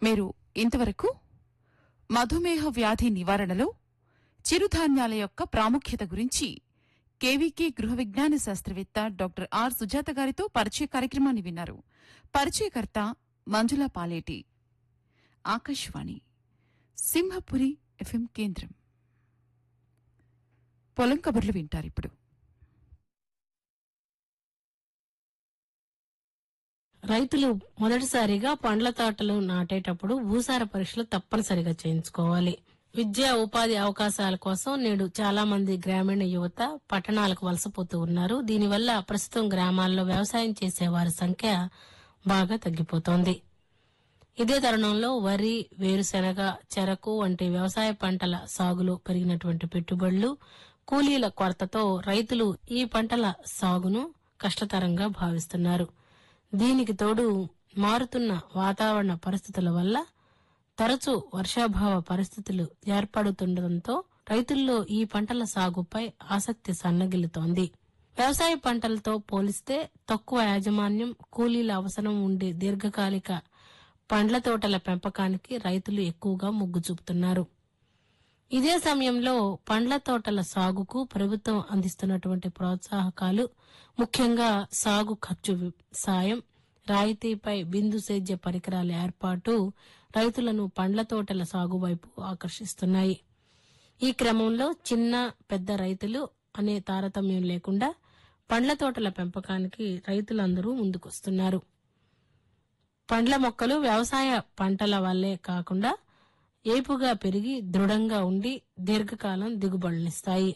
మీరు ఇంతవరకు మధుమేహ వ్యాధి నివారణలో చిరుధాన్యాల యొక్క ప్రాముఖ్యత గురించి కేవీకే గృహ విజ్ఞాన శాస్త్రవేత్త డాక్టర్ ఆర్ సుజాత గారితో పరిచయ కార్యక్రమాన్ని విన్నారు పరిచయకర్త మంజుల పాలేటి ఆకాశవాణి సింహపురి ఎఫ్ఎం కేంద్రం పొలం కబుర్లు వింటారిప్పుడు రైతులు మొదటిసారిగా పండ్ల తోటలు నాటేటప్పుడు భూసార పరీక్షలు తప్పనిసరిగా చేయించుకోవాలి విద్యా ఉపాధి అవకాశాల కోసం నేడు చాలా మంది గ్రామీణ యువత పట్టణాలకు వలసపోతూ ఉన్నారు దీనివల్ల ప్రస్తుతం గ్రామాల్లో వ్యవసాయం చేసే వారి సంఖ్య బాగా తగ్గిపోతోంది ఇదే తరుణంలో వరి వేరుశెనగ చెరకు వంటి వ్యవసాయ పంటల సాగులో పెరిగినటువంటి పెట్టుబడులు కూలీల కొరతతో రైతులు ఈ పంటల సాగును కష్టతరంగా భావిస్తున్నారు దీనికి తోడు మారుతున్న వాతావరణ పరిస్థితుల వల్ల తరచూ వర్షాభావ పరిస్థితులు ఏర్పడుతుండటంతో రైతుల్లో ఈ పంటల సాగుపై ఆసక్తి సన్నగిల్లుతోంది వ్యవసాయ పంటలతో పోలిస్తే తక్కువ యాజమాన్యం కూలీల అవసరం ఉండే దీర్ఘకాలిక పండ్ల తోటల పెంపకానికి రైతులు ఎక్కువగా మొగ్గు చూపుతున్నారు ఇదే సమయంలో పండ్ల తోటల సాగుకు ప్రభుత్వం అందిస్తున్నటువంటి ప్రోత్సాహకాలు ముఖ్యంగా సాగు ఖర్చు వి- సాయం రాయితీపై బిందు సేద్య పరికరాల ఏర్పాటు రైతులను పండ్ల తోటల సాగు వైపు ఆకర్షిస్తున్నాయి ఈ క్రమంలో చిన్న పెద్ద రైతులు అనే తారతమ్యం లేకుండా పండ్ల తోటల పెంపకానికి రైతులందరూ ముందుకొస్తున్నారు పండ్ల మొక్కలు వ్యవసాయ పంటల వల్లే కాకుండా ఏపుగా పెరిగి దృఢంగా ఉండి దీర్ఘకాలం దిగుబడునిస్తాయి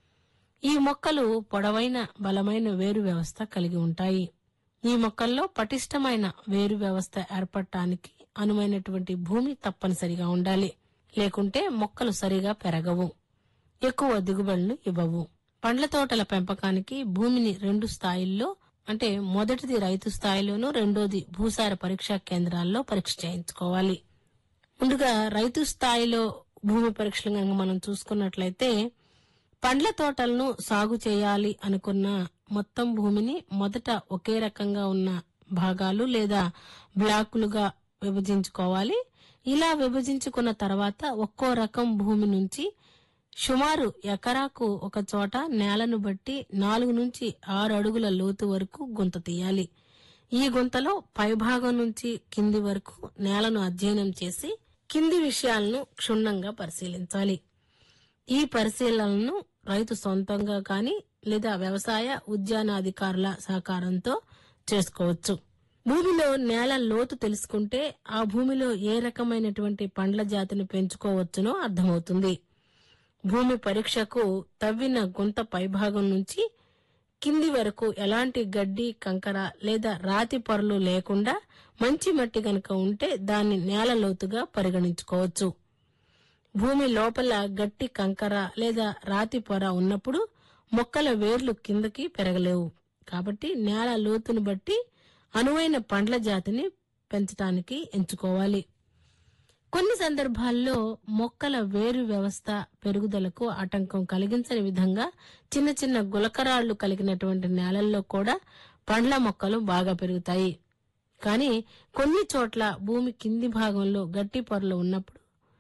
ఈ మొక్కలు పొడవైన బలమైన వేరు వ్యవస్థ కలిగి ఉంటాయి ఈ మొక్కల్లో పటిష్టమైన వేరు వ్యవస్థ ఏర్పడటానికి అనువైనటువంటి భూమి తప్పనిసరిగా ఉండాలి లేకుంటే మొక్కలు సరిగా పెరగవు ఎక్కువ దిగుబడులు ఇవ్వవు పండ్ల తోటల పెంపకానికి భూమిని రెండు స్థాయిల్లో అంటే మొదటిది రైతు స్థాయిలోను రెండోది భూసార పరీక్షా కేంద్రాల్లో పరీక్ష చేయించుకోవాలి ముందుగా రైతు స్థాయిలో భూమి పరీక్షలు కనుక మనం చూసుకున్నట్లయితే పండ్ల తోటలను సాగు చేయాలి అనుకున్న మొత్తం భూమిని మొదట ఒకే రకంగా ఉన్న భాగాలు లేదా బ్లాకులుగా విభజించుకోవాలి ఇలా విభజించుకున్న తర్వాత ఒక్కో రకం భూమి నుంచి సుమారు ఎకరాకు ఒక చోట నేలను బట్టి నాలుగు నుంచి ఆరు అడుగుల లోతు వరకు గుంత తీయాలి ఈ గుంతలో పైభాగం నుంచి కింది వరకు నేలను అధ్యయనం చేసి కింది విషయాలను క్షుణ్ణంగా పరిశీలించాలి ఈ పరిశీలనను రైతు సొంతంగా కానీ లేదా వ్యవసాయ ఉద్యానాధికారుల సహకారంతో చేసుకోవచ్చు భూమిలో నేల లోతు తెలుసుకుంటే ఆ భూమిలో ఏ రకమైనటువంటి పండ్ల జాతిని పెంచుకోవచ్చునో అర్థమవుతుంది భూమి పరీక్షకు తవ్విన గుంత పైభాగం నుంచి కింది వరకు ఎలాంటి గడ్డి కంకర లేదా రాతి పొరలు లేకుండా మంచి మట్టి గనక ఉంటే దాన్ని నేల లోతుగా పరిగణించుకోవచ్చు భూమి లోపల గట్టి కంకర లేదా రాతి పొర ఉన్నప్పుడు మొక్కల వేర్లు కిందకి పెరగలేవు కాబట్టి నేల లోతును బట్టి అనువైన పండ్ల జాతిని పెంచడానికి ఎంచుకోవాలి కొన్ని సందర్భాల్లో మొక్కల వేరు వ్యవస్థ పెరుగుదలకు ఆటంకం కలిగించని విధంగా చిన్న చిన్న గులకరాళ్లు కలిగినటువంటి నేలల్లో కూడా పండ్ల మొక్కలు బాగా పెరుగుతాయి కానీ కొన్ని చోట్ల భూమి కింది భాగంలో గట్టి పొరలు ఉన్నప్పుడు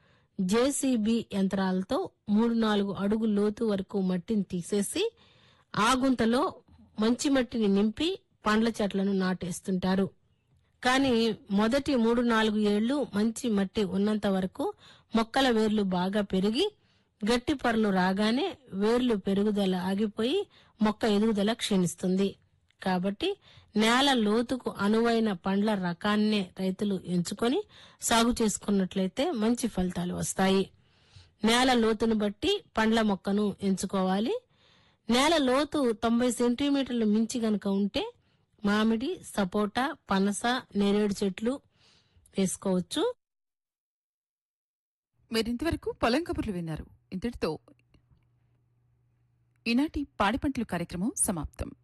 జేసీబీ యంత్రాలతో మూడు నాలుగు అడుగు లోతు వరకు మట్టిని తీసేసి ఆ గుంతలో మంచి మట్టిని నింపి పండ్ల చెట్లను నాటేస్తుంటారు కానీ మొదటి మూడు నాలుగు ఏళ్లు మంచి మట్టి ఉన్నంత వరకు మొక్కల వేర్లు బాగా పెరిగి గట్టి పొరలు రాగానే వేర్లు పెరుగుదల ఆగిపోయి మొక్క ఎదుగుదల క్షీణిస్తుంది కాబట్టి నేల లోతుకు అనువైన పండ్ల రకాన్నే రైతులు ఎంచుకొని సాగు చేసుకున్నట్లయితే మంచి ఫలితాలు వస్తాయి నేల లోతును బట్టి పండ్ల మొక్కను ఎంచుకోవాలి నేల లోతు తొంభై సెంటీమీటర్లు మించి గనక ఉంటే మామిడి సపోటా పనస నేరేడు చెట్లు వేసుకోవచ్చు మీరింతవరకు పొలం కబుర్లు విన్నారు ఇంతటితో ఈనాటి పాడి పంటలు కార్యక్రమం సమాప్తం